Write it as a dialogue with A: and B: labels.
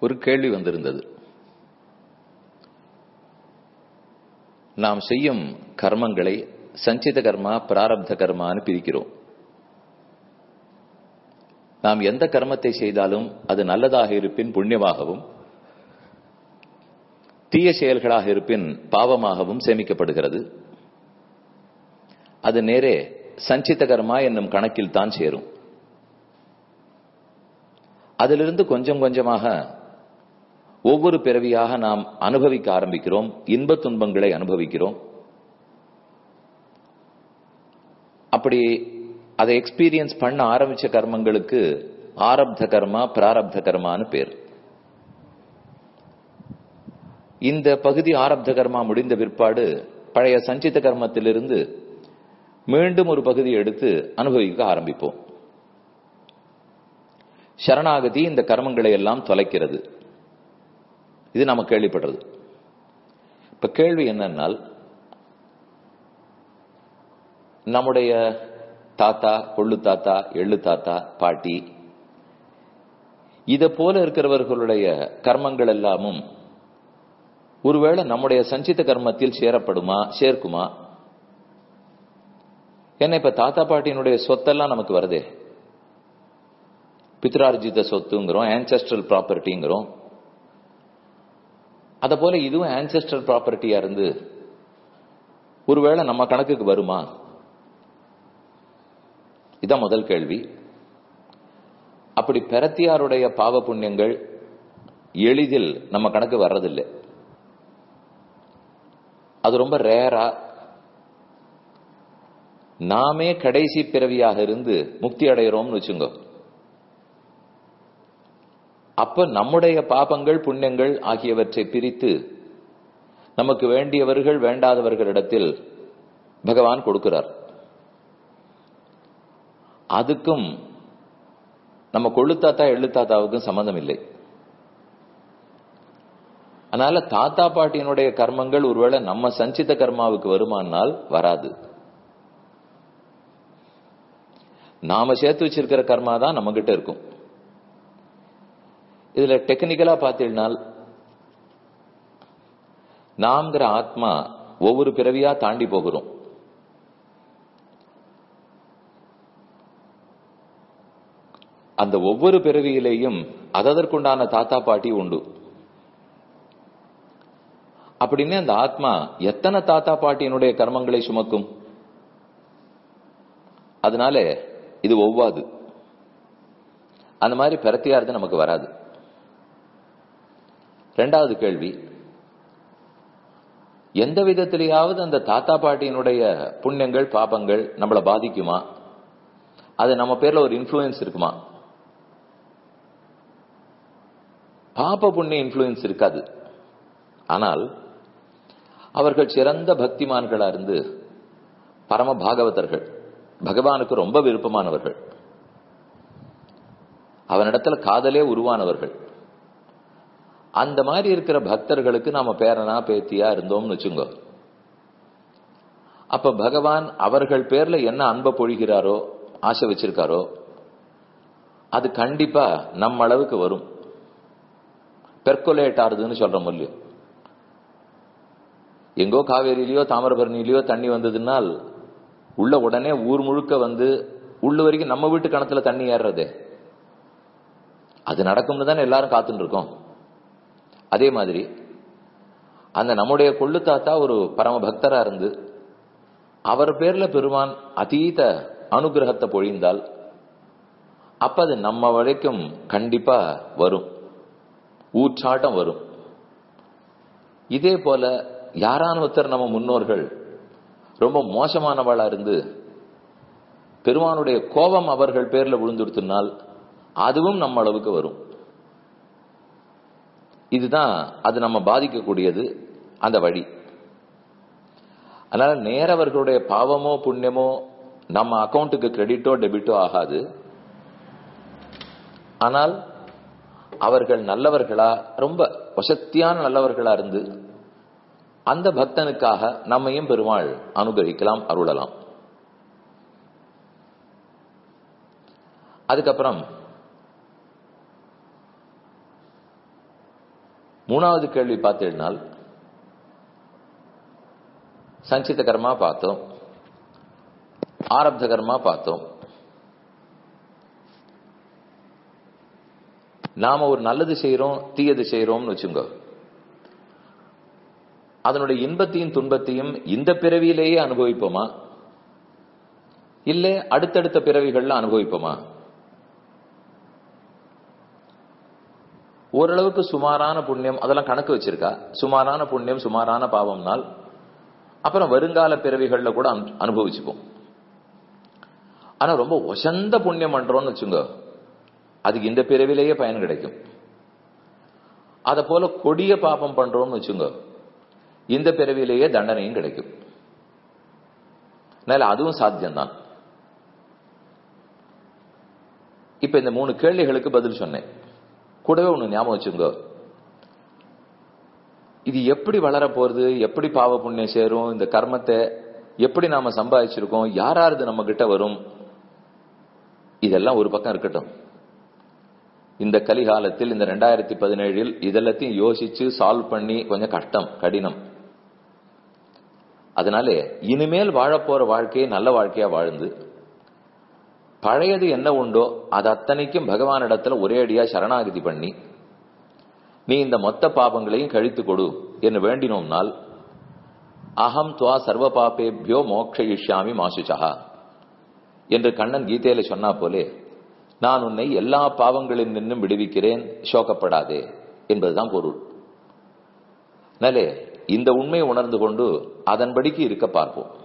A: ஒரு கேள்வி வந்திருந்தது நாம் செய்யும் கர்மங்களை சஞ்சித கர்மா பிராரப்த கர்மான்னு பிரிக்கிறோம் நாம் எந்த கர்மத்தை செய்தாலும் அது நல்லதாக இருப்பின் புண்ணியமாகவும் தீய செயல்களாக இருப்பின் பாவமாகவும் சேமிக்கப்படுகிறது அது நேரே சஞ்சித கர்மா என்னும் கணக்கில் தான் சேரும் அதிலிருந்து கொஞ்சம் கொஞ்சமாக ஒவ்வொரு பிறவியாக நாம் அனுபவிக்க ஆரம்பிக்கிறோம் இன்ப துன்பங்களை அனுபவிக்கிறோம் அப்படி அதை எக்ஸ்பீரியன்ஸ் பண்ண ஆரம்பிச்ச கர்மங்களுக்கு ஆரப்த கர்மா பிராரப்த கர்மான்னு பேர் இந்த பகுதி ஆரப்த கர்மா முடிந்த பிற்பாடு பழைய சஞ்சித கர்மத்திலிருந்து மீண்டும் ஒரு பகுதி எடுத்து அனுபவிக்க ஆரம்பிப்போம் சரணாகதி இந்த கர்மங்களை எல்லாம் தொலைக்கிறது இது நம்ம கேள்விப்படுறது இப்ப கேள்வி என்னன்னால் நம்முடைய தாத்தா கொள்ளு தாத்தா எள்ளு தாத்தா பாட்டி இத போல இருக்கிறவர்களுடைய கர்மங்கள் எல்லாமும் ஒருவேளை நம்முடைய சஞ்சித கர்மத்தில் சேரப்படுமா சேர்க்குமா என்ன இப்ப தாத்தா பாட்டியினுடைய சொத்தெல்லாம் நமக்கு வருதே பித்ரார்ஜித சொத்துங்கிறோம் ஆன்செஸ்ட்ரல் ப்ராப்பர்ட்டிங்கிறோம் அத போல இதுவும் ஆன்செஸ்ட்ரல் ப்ராப்பர்ட்டியா இருந்து ஒருவேளை நம்ம கணக்குக்கு வருமா இதான் முதல் கேள்வி அப்படி பெறத்தியாருடைய பாவ புண்ணியங்கள் எளிதில் நம்ம கணக்கு வர்றதில்லை அது ரொம்ப ரேரா நாமே கடைசி பிறவியாக இருந்து முக்தி அடைகிறோம்னு வச்சுங்க அப்ப நம்முடைய பாபங்கள் புண்ணியங்கள் ஆகியவற்றை பிரித்து நமக்கு வேண்டியவர்கள் வேண்டாதவர்களிடத்தில் பகவான் கொடுக்கிறார் அதுக்கும் நம்ம கொள்ளுத்தாத்தா எள்ளுத்தாத்தாவுக்கும் சம்பந்தம் இல்லை அதனால தாத்தா பாட்டியினுடைய கர்மங்கள் ஒருவேளை நம்ம சஞ்சித கர்மாவுக்கு வருமானால் வராது நாம சேர்த்து வச்சிருக்கிற கர்மா தான் நம்ம கிட்ட இருக்கும் இதுல டெக்னிக்கலா பார்த்தீங்கன்னால் நாம்ங்கிற ஆத்மா ஒவ்வொரு பிறவியா தாண்டி போகிறோம் அந்த ஒவ்வொரு பிறவியிலேயும் அதற்குண்டான தாத்தா பாட்டி உண்டு அப்படின்னு அந்த ஆத்மா எத்தனை தாத்தா பாட்டியினுடைய கர்மங்களை சுமக்கும் அதனால இது ஒவ்வாது அந்த மாதிரி பிரத்தியார்த்தம் நமக்கு வராது ரெண்டாவது கேள்வி எந்த விதத்திலேயாவது அந்த தாத்தா பாட்டியினுடைய புண்ணியங்கள் பாபங்கள் நம்மளை பாதிக்குமா அது நம்ம பேர்ல ஒரு இன்ஃபுளுயன்ஸ் இருக்குமா பாப புண்ணிய இன்ஃபுளுயன்ஸ் இருக்காது ஆனால் அவர்கள் சிறந்த பக்திமான்களா இருந்து பரம பாகவதர்கள் பகவானுக்கு ரொம்ப விருப்பமானவர்கள் அவனிடத்துல காதலே உருவானவர்கள் அந்த மாதிரி இருக்கிற பக்தர்களுக்கு நாம பேரனா பேத்தியா இருந்தோம்னு வச்சுங்க அப்ப பகவான் அவர்கள் பேர்ல என்ன அன்பை பொழிகிறாரோ ஆசை வச்சிருக்காரோ அது கண்டிப்பா நம்ம அளவுக்கு வரும் பெர்குலேட் ஆறுதுன்னு சொல்றோம் இல்லையோ எங்கோ காவேரியிலயோ தாமிரபரணியிலயோ தண்ணி வந்ததுனால் உள்ள உடனே ஊர் முழுக்க வந்து உள்ள வரைக்கும் நம்ம வீட்டு கணத்துல தண்ணி ஏறுறதே அது நடக்கும்னு தானே எல்லாரும் காத்துட்டு இருக்கோம் அதே மாதிரி அந்த நம்முடைய கொள்ளு தாத்தா ஒரு பரம பக்தரா இருந்து அவர் பேர்ல பெருமான் அதீத அனுகிரகத்தை பொழிந்தால் அப்ப அது நம்ம வரைக்கும் கண்டிப்பா வரும் ஊற்றாட்டம் வரும் இதே போல யாரான ஒருத்தர் நம்ம முன்னோர்கள் ரொம்ப மோசமானவளா இருந்து பெருமானுடைய கோபம் அவர்கள் பேர்ல விழுந்துடுத்துனால் அதுவும் நம்ம அளவுக்கு வரும் இதுதான் அது நம்ம பாதிக்கக்கூடியது அந்த வழி அதனால நேரவர்களுடைய பாவமோ புண்ணியமோ நம்ம அக்கௌண்ட்டுக்கு கிரெடிட்டோ டெபிட்டோ ஆகாது ஆனால் அவர்கள் நல்லவர்களா ரொம்ப வசத்தியான நல்லவர்களா இருந்து அந்த பக்தனுக்காக நம்மையும் பெருமாள் அனுகிரகிக்கலாம் அருளலாம் அதுக்கப்புறம் மூணாவது கேள்வி பார்த்தீங்கன்னால் சஞ்சித கர்மா பார்த்தோம் ஆரப்த கர்மா பார்த்தோம் நாம ஒரு நல்லது செய்யறோம் தீயது செய்யறோம்னு வச்சுங்க அதனுடைய இன்பத்தையும் துன்பத்தையும் இந்த பிறவியிலேயே அனுபவிப்போமா இல்ல அடுத்தடுத்த பிறவிகள்ல அனுபவிப்போமா ஓரளவுக்கு சுமாரான புண்ணியம் அதெல்லாம் கணக்கு வச்சிருக்கா சுமாரான புண்ணியம் சுமாரான பாவம்னால் அப்புறம் வருங்கால பிறவிகள்ல கூட அனுபவிச்சுப்போம் ஆனா ரொம்ப ஒசந்த புண்ணியம் பண்றோம்னு வச்சுங்க அதுக்கு இந்த பிறவிலேயே பயன் கிடைக்கும் அத போல கொடிய பாபம் பண்றோம்னு வச்சுங்க இந்த பிறவிலேயே தண்டனையும் கிடைக்கும் அதனால அதுவும் சாத்தியம்தான் இப்ப இந்த மூணு கேள்விகளுக்கு பதில் சொன்னேன் கூடவே ஒண்ணு ஞாபகம் வச்சுங்க இது எப்படி வளர போறது எப்படி பாவ புண்ணியம் சேரும் இந்த கர்மத்தை எப்படி நாம சம்பாதிச்சிருக்கோம் யாராவது நம்ம கிட்ட வரும் இதெல்லாம் ஒரு பக்கம் இருக்கட்டும் இந்த கலிகாலத்தில் இந்த ரெண்டாயிரத்தி பதினேழில் இதெல்லாத்தையும் யோசிச்சு சால்வ் பண்ணி கொஞ்சம் கஷ்டம் கடினம் அதனால இனிமேல் வாழப்போற வாழ்க்கையை நல்ல வாழ்க்கையா வாழ்ந்து பழையது என்ன உண்டோ அது அத்தனைக்கும் பகவானிடத்துல ஒரே அடியா சரணாகதி பண்ணி நீ இந்த மொத்த பாபங்களையும் கழித்து கொடு என்று வேண்டினோம்னால் அகம் துவா சர்வ பாப்பேபியோ மோக்ஷயிஷ்யாமி மாசுச்சா என்று கண்ணன் கீதையில சொன்னா போலே நான் உன்னை எல்லா பாவங்களில் நின்றும் விடுவிக்கிறேன் சோகப்படாதே என்பதுதான் பொருள் நலே இந்த உண்மையை உணர்ந்து கொண்டு அதன்படிக்கு இருக்க பார்ப்போம்